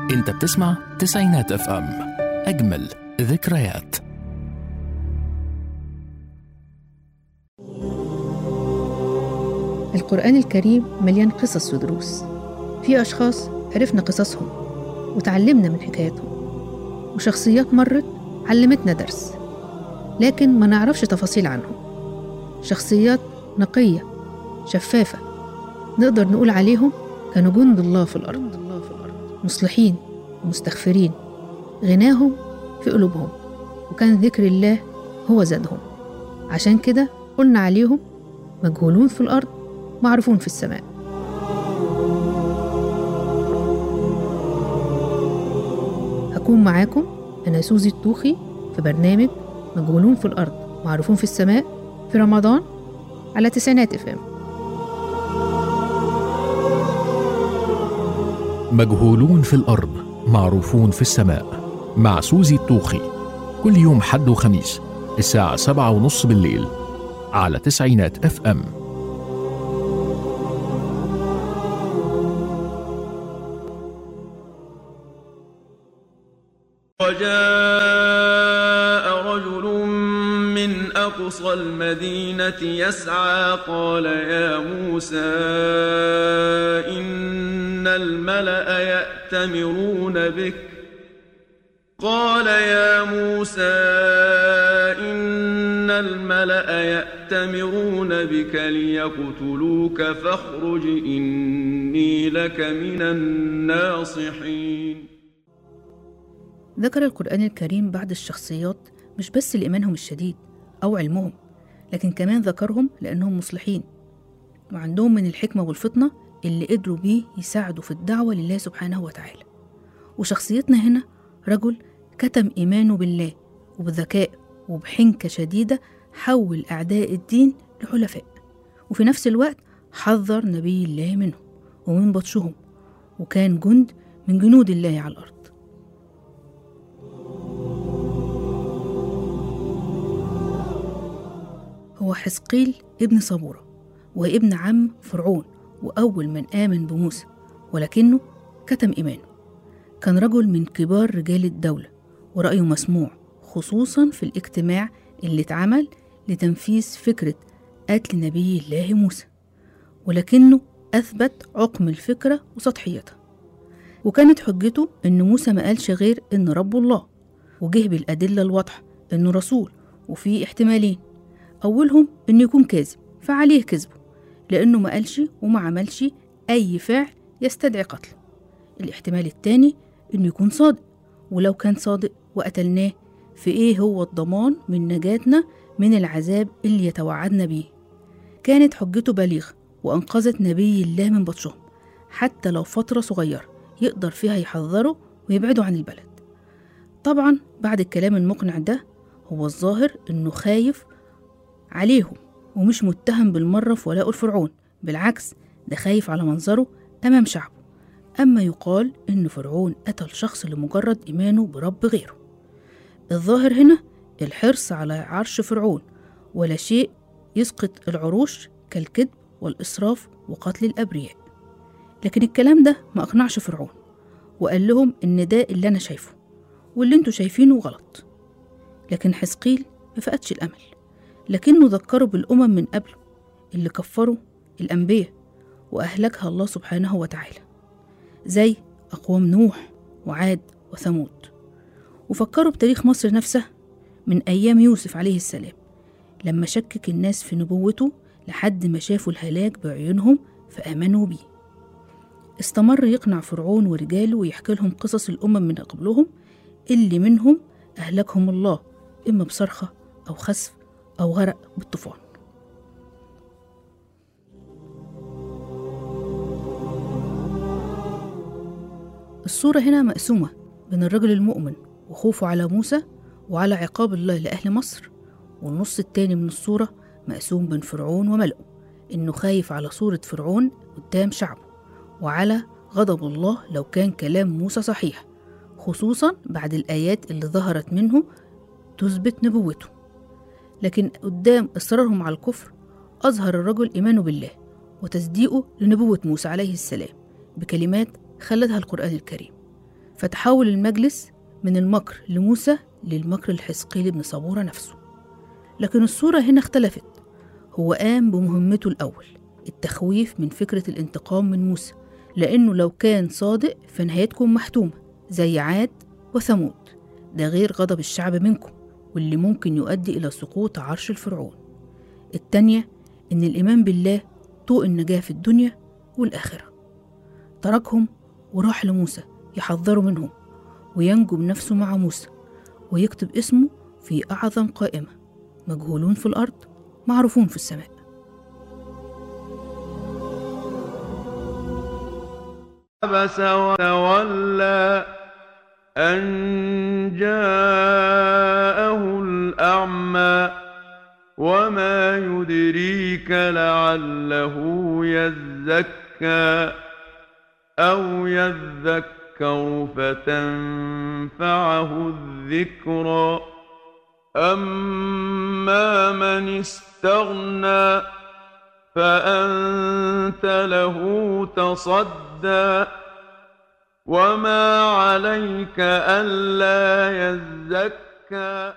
انت بتسمع تسعينات اف ام اجمل ذكريات القرآن الكريم مليان قصص ودروس في أشخاص عرفنا قصصهم وتعلمنا من حكاياتهم وشخصيات مرت علمتنا درس لكن ما نعرفش تفاصيل عنهم شخصيات نقية شفافة نقدر نقول عليهم كانوا جند الله في الأرض مصلحين ومستغفرين غناهم في قلوبهم وكان ذكر الله هو زادهم عشان كده قلنا عليهم مجهولون في الأرض معروفون في السماء هكون معاكم أنا سوزي الطوخي في برنامج مجهولون في الأرض معروفون في السماء في رمضان على تسعينات اف ام مجهولون في الأرض معروفون في السماء مع سوزي الطوخي كل يوم حد وخميس الساعة سبعة ونص بالليل على تسعينات اف ام وجاء رجل من أقصى المدينة يسعى قال يا موسى إن الملأ يأتمرون بك قال يا موسى إن الملأ يأتمرون بك ليقتلوك فاخرج إني لك من الناصحين ذكر القرآن الكريم بعض الشخصيات مش بس لإيمانهم الشديد أو علمهم لكن كمان ذكرهم لأنهم مصلحين وعندهم من الحكمة والفطنة اللي قدروا بيه يساعدوا في الدعوة لله سبحانه وتعالى وشخصيتنا هنا رجل كتم إيمانه بالله وبذكاء وبحنكة شديدة حول أعداء الدين لحلفاء وفي نفس الوقت حذر نبي الله منهم ومن بطشهم وكان جند من جنود الله على الأرض هو حزقيل ابن صبورة وابن عم فرعون وأول من آمن بموسى ولكنه كتم إيمانه كان رجل من كبار رجال الدولة ورأيه مسموع خصوصا في الاجتماع اللي اتعمل لتنفيذ فكرة قتل نبي الله موسى ولكنه أثبت عقم الفكرة وسطحيتها وكانت حجته إن موسى ما قالش غير إن ربه الله وجه بالأدلة الواضحة إنه رسول وفي احتمالين أولهم إنه يكون كاذب فعليه كذبه لأنه ما قالش وما عملش أي فعل يستدعي قتله الاحتمال التاني إنه يكون صادق ولو كان صادق وقتلناه في إيه هو الضمان من نجاتنا من العذاب اللي يتوعدنا بيه كانت حجته بليغة وأنقذت نبي الله من بطشهم حتى لو فترة صغيرة يقدر فيها يحذره ويبعده عن البلد طبعا بعد الكلام المقنع ده هو الظاهر إنه خايف عليهم ومش متهم بالمرة في ولاء الفرعون بالعكس ده خايف على منظره أمام شعبه أما يقال إن فرعون قتل شخص لمجرد إيمانه برب غيره الظاهر هنا الحرص على عرش فرعون ولا شيء يسقط العروش كالكذب والإسراف وقتل الأبرياء لكن الكلام ده ما أقنعش فرعون وقال لهم إن ده اللي أنا شايفه واللي انتوا شايفينه غلط لكن حزقيل ما فقدش الأمل لكنه ذكره بالأمم من قبله اللي كفروا الأنبياء وأهلكها الله سبحانه وتعالى زي أقوام نوح وعاد وثمود وفكروا بتاريخ مصر نفسها من أيام يوسف عليه السلام لما شكك الناس في نبوته لحد ما شافوا الهلاك بعيونهم فآمنوا بيه استمر يقنع فرعون ورجاله ويحكي لهم قصص الأمم من قبلهم اللي منهم أهلكهم الله إما بصرخة أو خسف أو غرق بالطوفان الصورة هنا مقسومة بين الرجل المؤمن وخوفه على موسى وعلى عقاب الله لأهل مصر والنص التاني من الصورة مقسوم بين فرعون وملئه إنه خايف على صورة فرعون قدام شعبه وعلى غضب الله لو كان كلام موسى صحيح خصوصا بعد الآيات اللي ظهرت منه تثبت نبوته لكن قدام إصرارهم على الكفر أظهر الرجل إيمانه بالله وتصديقه لنبوة موسى عليه السلام بكلمات خلدها القرآن الكريم فتحول المجلس من المكر لموسى للمكر الحزقيل بن صبورة نفسه لكن الصورة هنا اختلفت هو قام بمهمته الأول التخويف من فكرة الانتقام من موسى لأنه لو كان صادق فنهايتكم محتومة زي عاد وثمود ده غير غضب الشعب منكم واللي ممكن يؤدي إلى سقوط عرش الفرعون التانية إن الإيمان بالله طوق النجاة في الدنيا والآخرة تركهم وراح لموسى يحذروا منهم وينجو بنفسه مع موسى ويكتب اسمه في أعظم قائمة مجهولون في الأرض معروفون في السماء عبس وتولى أن جاءه الأعمى وما يدريك لعله يزكى أو يذكر فتنفعه الذكرى أما من استغنى فأنت له تصدى وما عليك ألا يزكى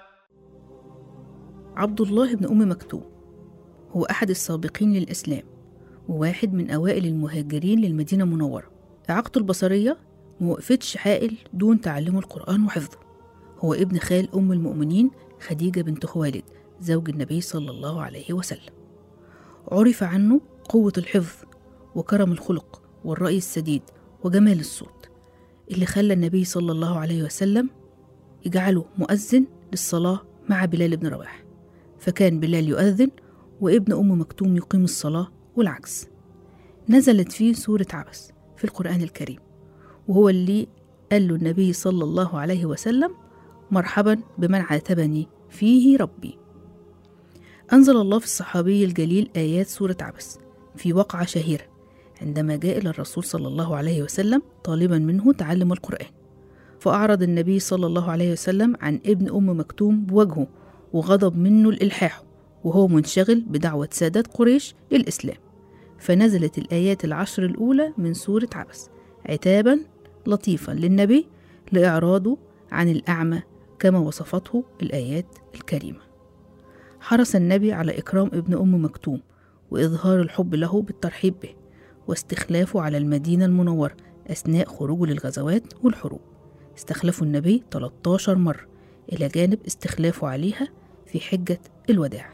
عبد الله بن أم مكتوم هو أحد السابقين للإسلام وواحد من أوائل المهاجرين للمدينة المنورة إعاقته البصرية موقفتش حائل دون تعلمه القرآن وحفظه هو ابن خال أم المؤمنين خديجة بنت خوالد زوج النبي صلى الله عليه وسلم عرف عنه قوة الحفظ وكرم الخلق والرأي السديد وجمال الصوت اللي خلى النبي صلى الله عليه وسلم يجعله مؤذن للصلاة مع بلال بن رواح فكان بلال يؤذن وابن أم مكتوم يقيم الصلاة والعكس نزلت فيه سورة عبس في القرآن الكريم وهو اللي قال له النبي صلى الله عليه وسلم مرحبا بمن عاتبني فيه ربي أنزل الله في الصحابي الجليل آيات سورة عبس في وقعة شهيرة عندما جاء إلى الرسول صلى الله عليه وسلم طالبا منه تعلم القرآن فأعرض النبي صلى الله عليه وسلم عن ابن أم مكتوم بوجهه وغضب منه الإلحاح وهو منشغل بدعوة سادات قريش للإسلام فنزلت الآيات العشر الأولى من سورة عبس عتابا لطيفا للنبي لإعراضه عن الأعمى كما وصفته الآيات الكريمة حرص النبي على إكرام ابن أم مكتوم وإظهار الحب له بالترحيب به واستخلافه على المدينة المنورة أثناء خروجه للغزوات والحروب استخلفوا النبي 13 مرة إلى جانب استخلافه عليها في حجة الوداع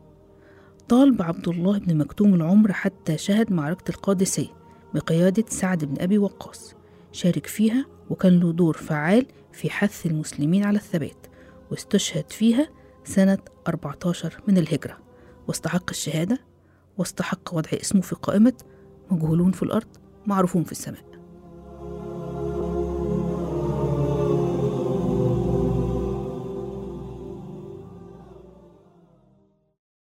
طالب عبد الله بن مكتوم العمر حتى شهد معركة القادسية بقيادة سعد بن أبي وقاص شارك فيها وكان له دور فعال في حث المسلمين على الثبات واستشهد فيها سنة 14 من الهجرة واستحق الشهادة واستحق وضع اسمه في قائمة مجهولون في الأرض معروفون في السماء